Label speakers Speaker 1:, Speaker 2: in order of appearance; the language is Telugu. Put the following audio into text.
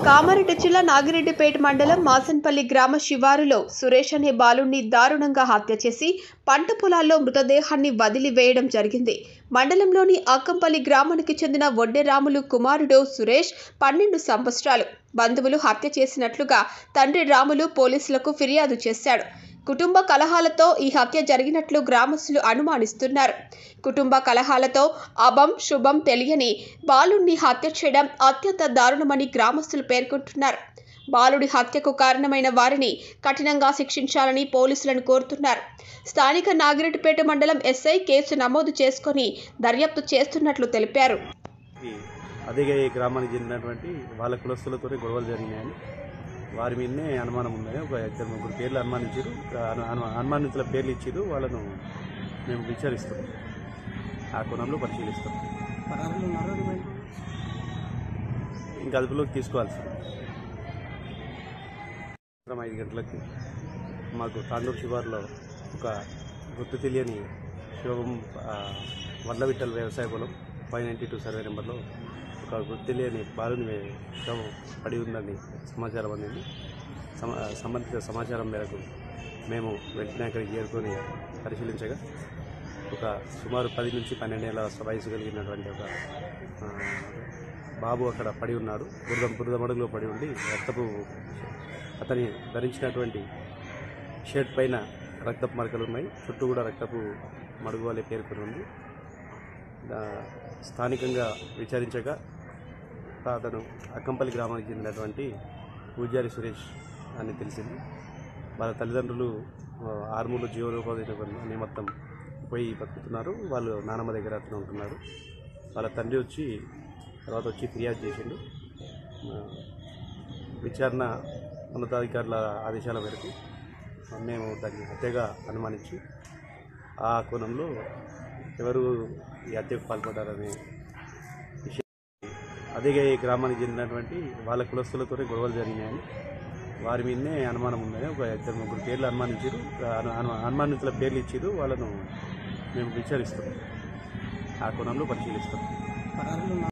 Speaker 1: కామారెడ్డి జిల్లా నాగిరెడ్డిపేట మండలం మాసన్పల్లి గ్రామ శివారులో సురేష్ అనే బాలుణ్ణి దారుణంగా హత్య చేసి పంట పొలాల్లో మృతదేహాన్ని వదిలివేయడం జరిగింది మండలంలోని అక్కంపల్లి గ్రామానికి చెందిన వడ్డెరాములు కుమారుడు సురేష్ పన్నెండు సంవత్సరాలు బంధువులు హత్య చేసినట్లుగా తండ్రి రాములు పోలీసులకు ఫిర్యాదు చేశాడు కుటుంబ కలహాలతో ఈ హత్య జరిగినట్లు గ్రామస్తులు అనుమానిస్తున్నారు కుటుంబ కలహాలతో అభం శుభం తెలియని బాలుడిని హత్య చేయడం అత్యంత దారుణమని గ్రామస్తులు పేర్కొంటున్నారు బాలుడి హత్యకు కారణమైన వారిని కఠినంగా శిక్షించాలని పోలీసులను కోరుతున్నారు స్థానిక నాగిరెడ్డిపేట మండలం ఎస్ఐ కేసు నమోదు చేసుకొని దర్యాప్తు చేస్తున్నట్లు తెలిపారు
Speaker 2: ఈ అదే గ్రామానికి చెందినటువంటి వాళ్ళ కులస్తులతో గొడవలు జరిగినాయని వారి మీదనే అనుమానం ఉందని ఒక ఇద్దరు ముగ్గురు పేర్లు అనుమానించారు అను- అను- అనుమానితుల పేర్లు ఇచ్చారు వాళ్ళను మేము విచారిస్తాం ఆ కోణంలో పరిశీలిస్తాం ఇంకా అదుపులోకి తీసుకోవాల్సి సాయంత్రం ఐదు గంటలకి మాకు తాండూరు శివారులో ఒక గుర్తు తెలియని శివం ఆ, వడ్ల విట్టల వ్యవసాయ పొలం ఫైవ్ నైంటీ టూ సర్వే నెంబర్లో ఒక గుర్తు తెలియని బాలుని శవం పడి ఉందని సమాచారం అందింది సమ సంబంధిత సమాచారం మేరకు మేము వెంటనే అక్కడికి చేరుకొని పరిశీలించగా ఒక సుమారు పది నుంచి పన్నెండేళ్ల వయసు కలిగినటువంటి ఒక ఆ, బాబు అక్కడ పడి ఉన్నాడు బురద బురద మడుగులో పడి ఉండి రక్తపు అతని ధరించినటువంటి షర్ట్ పైన రక్తపు మరకలు ఉన్నాయి చుట్టూ కూడా రక్తపు మడుగు వలె పేర్కొని ఉంది దా- స్థానికంగా విచారించగా అతను అక్కంపల్లి గ్రామానికి చెందినటువంటి పూజారి సురేష్ అని తెలిసింది వాళ్ళ తల్లిదండ్రులు ఆ, ఆర్మూలు జీవనోపాధి నిమిత్తం పోయి బతుకుతున్నారు వాళ్ళు నానమ్మ దగ్గర అతను ఉంటున్నారు వాళ్ళ తండ్రి వచ్చి తర్వాత వచ్చి ఫిర్యాదు చేసిండు ఆ, విచారణ ఉన్నతాధికారుల ఆదేశాల మేరకు మేము దాన్ని హత్యగా అనుమానించి ఆ కోణంలో ఎవరు ఈ హత్యకు పాల్పడ్డారనే విషయం అదే గ్రామానికి చెందినటువంటి వాళ్ళ కులస్తులతో గొడవలు జరిగినాయని వారి మీదనే అనుమానం ఉందని ఒక ఇద్దరు ముగ్గురు పేర్లు అనుమానించారు అను- అను- అనుమానితుల పేర్లు ఇచ్చారు వాళ్ళను మేము విచారిస్తాం ఆ కోణంలో పరిశీలిస్తాం